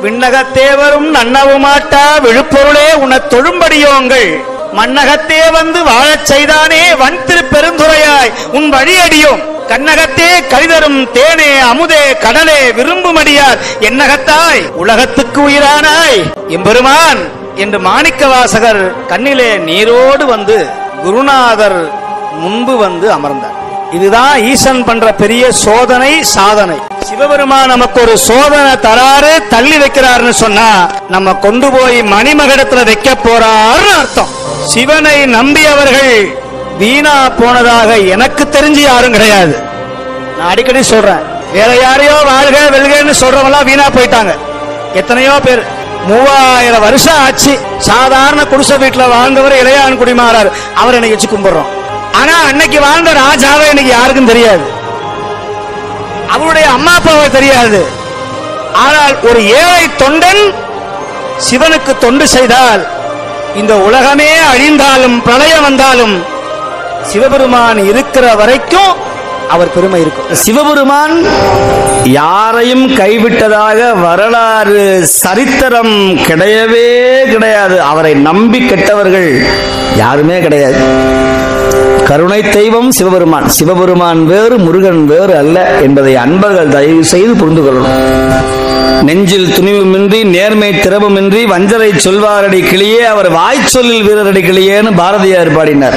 விண்ணகத்தே வரும் நன்னவுமாட்டா விழுப்பொருளே உனத் தொழும்படியோங்கள் மண்ணகத்தே வந்து வாழச் செய்தானே வன் திரு பெருந்துரையாய் உன் வழியடியோம் கண்ணகத்தே கரிதரும் தேனே அமுதே கடலே விரும்புமடியார் என்னகத்தாய் உலகத்துக்கு உயிரானாய் எம்பெருமான் என்று மாணிக்க வாசகர் கண்ணிலே நீரோடு வந்து குருநாதர் முன்பு வந்து அமர்ந்தார் இதுதான் ஈசன் பண்ற பெரிய சோதனை சாதனை சிவபெருமான் நமக்கு ஒரு சோதனை தராரு தள்ளி வைக்கிறாருன்னு சொன்னா நம்ம கொண்டு போய் மணிமகடத்துல வைக்க போறாருன்னு அர்த்தம் சிவனை நம்பியவர்கள் வீணா போனதாக எனக்கு தெரிஞ்சு யாரும் கிடையாது நான் அடிக்கடி சொல்றேன் வேற யாரையோ வாழ்க வெல்கன்னு சொல்றவங்களாம் வீணா போயிட்டாங்க எத்தனையோ பேர் மூவாயிரம் வருஷம் ஆச்சு சாதாரண குடிசை வீட்டுல வாழ்ந்தவர் இளையான் குடிமாறார் அவர் என்னை வச்சு கும்பிடுறோம் ஆனா அன்னைக்கு வாழ்ந்த ராஜாவை எனக்கு யாருக்கும் தெரியாது அவருடைய அம்மா அப்பாவை தெரியாது ஆனால் ஒரு ஏழை தொண்டன் சிவனுக்கு தொண்டு செய்தால் இந்த உலகமே அழிந்தாலும் பிரளயம் வந்தாலும் சிவபெருமான் இருக்கிற வரைக்கும் அவர் பெருமை இருக்கும் சிவபெருமான் யாரையும் கைவிட்டதாக வரலாறு சரித்திரம் கிடையவே கிடையாது அவரை நம்பி கெட்டவர்கள் யாருமே கிடையாது கருணை தெய்வம் சிவபெருமான் சிவபெருமான் வேறு முருகன் வேறு அல்ல என்பதை அன்பர்கள் தயவு செய்து புரிந்து கொள்ளணும் நெஞ்சில் துணிவுமின்றி நேர்மை திறமுமின்றி வஞ்சரை சொல்வாரடி கிளியே அவர் வாய்ச்சொல்லில் வீரரடி கிளியேன்னு பாரதியார் பாடினார்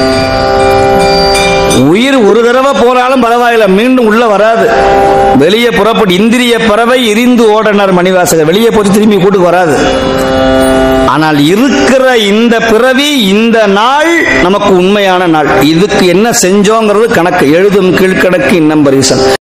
உயிர் ஒரு தடவை போனாலும் பரவாயில்ல மீண்டும் உள்ள வராது வெளியே புறப்பட்டு இந்திரிய பறவை எரிந்து ஓடனார் மணிவாசகர் வெளியே போட்டு திரும்பி கூட்டுக்கு வராது ஆனால் இருக்கிற இந்த பிறவி இந்த நாள் நமக்கு உண்மையான நாள் இதுக்கு என்ன செஞ்சோங்கிறது கணக்கு எழுதும் கீழ்கணக்கு இன்னம் பரிசன்